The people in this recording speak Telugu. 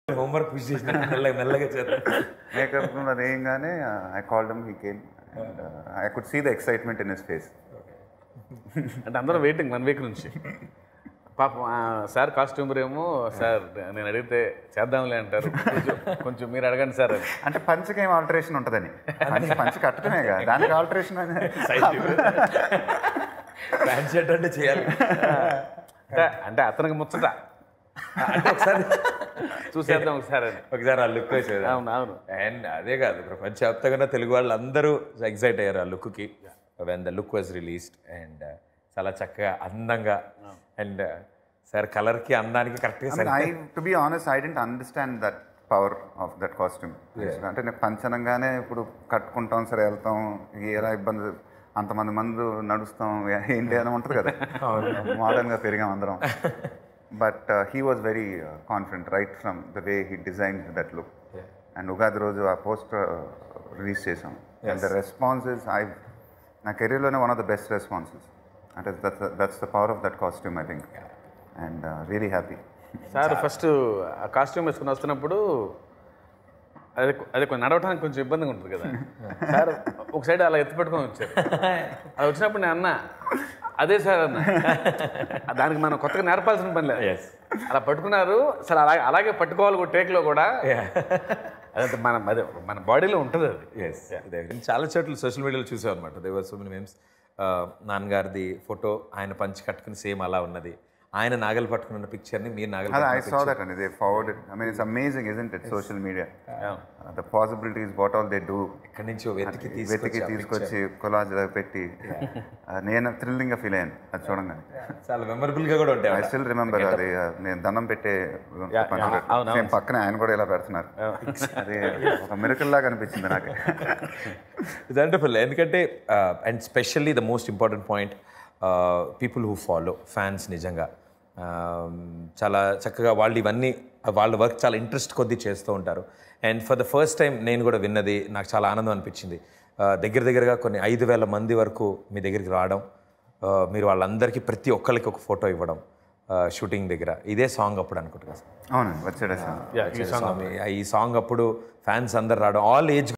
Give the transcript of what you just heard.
హోంవర్క్ పుష్ చేసిన మెల్లగా మెల్లగా చేద్దాం మేకప్ అది వేయంగానే I called he came I could see the excitement in his face అంటే అందరం వెయిటింగ్ వన్ వీక్ నుంచి పాపం ఆ సార్ కాస్ట్యూమర్ ఏమో సార్ నేను అడిగితే చేద్దాంలే అంటారు కొంచెం కొంచెం మీరు అడగండి సార్ అని అంటే పంచకి ఏం ఆల్టరేషన్ ఉంటుందని పంచ పంచ కట్టడమే కదా దానికి ఆల్టరేషన్ అని ప్యాంట్ షర్ట్ అంటే చేయాలి అంటే అంటే అతనికి ముచ్చట అంటే ఒకసారి చూసేద్దాం ఒకసారి అని ఒకసారి ఆ లుక్ వేసేది అవును అవును అండ్ అదే కాదు ప్రపంచవ్యాప్తంగా తెలుగు వాళ్ళు అందరూ ఎగ్జైట్ అయ్యారు ఆ లుక్కి when the look was released and చాలా చక్కగా అందంగా అండ్ సార్ కలర్కి అందానికి కరెక్ట్గా I mean, I, to be honest, I didn't understand that power of that costume. అంటే నేను పంచనంగానే ఇప్పుడు కట్టుకుంటాం సరే వెళ్తాం ఎలా ఇబ్బంది అంతమంది మంది నడుస్తాం ఏంటి అని ఉంటుంది కదా మోడర్న్గా పెరిగాం అందరం but he was very confident right from the way he design that look and Ugadi రోజు ఆ పోస్టర్ రిలీజ్ చేసాం అండ్ ద రెస్పాన్సెస్ ఐ నా కెరీర్లోనే one of the best responses అంటే that's the power of that costume I think and really happy sir first ఆ కాస్ట్యూమ్ వేసుకుని వస్తున్నప్పుడు అది అది కొంచెం నడవడానికి కొంచెం ఇబ్బందిగా ఉంటుంది కదా సార్ ఒక సైడ్ అలా ఎత్తి పెట్టుకొని వచ్చారు అలా వచ్చినప్పుడు నేను అన్నా అదే సార్ అన్న దానికి మనం కొత్తగా నేర్పాల్సిన పని లేదు Yes. అలా పట్టుకున్నారు సార్ అలాగే అలాగే పట్టుకోవాలి కూడా టేక్లో కూడా అదంతా మన అదే మన బాడీలో ఉంటుంది అది ఎస్ చాలా చోట్ల సోషల్ మీడియాలో చూసాం అనమాట దేవర్ సో మెనీ మేమ్స్ నాన్నగారిది ఫోటో ఆయన పంచి కట్టుకుని సేమ్ అలా ఉన్నది ఆయన నాగలు పట్టుకున్న పిక్చర్ని మీరు నాగలు I పట్టుకున్న saw that and they forwarded. I mean, it's amazing, isn't it? Social media. Uh, the possibilities, what all they do. ఎక్కడి నుంచో వెతికి వెతికి తీసుకొచ్చి తీసుకొచ్చి కొలాజ్ పెట్టి uh, నేను థ్రిల్లింగ్ గా ఫీల్ అయ్యాను అది చూడంగానే చాలా మెమరబుల్ గా కూడా ఉంటాయి ఐ స్టిల్ రిమెంబర్ అది uh, నేను దండం పెట్టే అవును, సేమ్ పక్కనే ఆయన కూడా ఇలా పెడుతున్నారు అది ఒక మిరకల్ లాగా అనిపించింది నాకు వండర్ఫుల్ ఎందుకంటే and specially the most important point people who follow fans నిజంగా Um, చాలా చక్కగా వాళ్ళు ఇవన్నీ వాళ్ళ వర్క్ చాలా ఇంట్రెస్ట్ కొద్దీ చేస్తూ ఉంటారు and for the first time నేను కూడా విన్నది నాకు చాలా ఆనందం అనిపించింది Uh, దగ్గర దగ్గరగా కొన్ని ఐదు వేల మంది వరకు మీ దగ్గరికి రావడం uh, మీరు వాళ్ళందరికీ ప్రతి ఒక్కరికి ఒక ఫోటో ఇవ్వడం షూటింగ్ దగ్గర ఇదే సాంగ్ అప్పుడు అనుకుంటున్నా అవునండి వచ్చాడు సార్ ఈ సాంగ్ అప్పుడు ఫ్యాన్స్ అందరు రావడం ఆల్ ఏజ్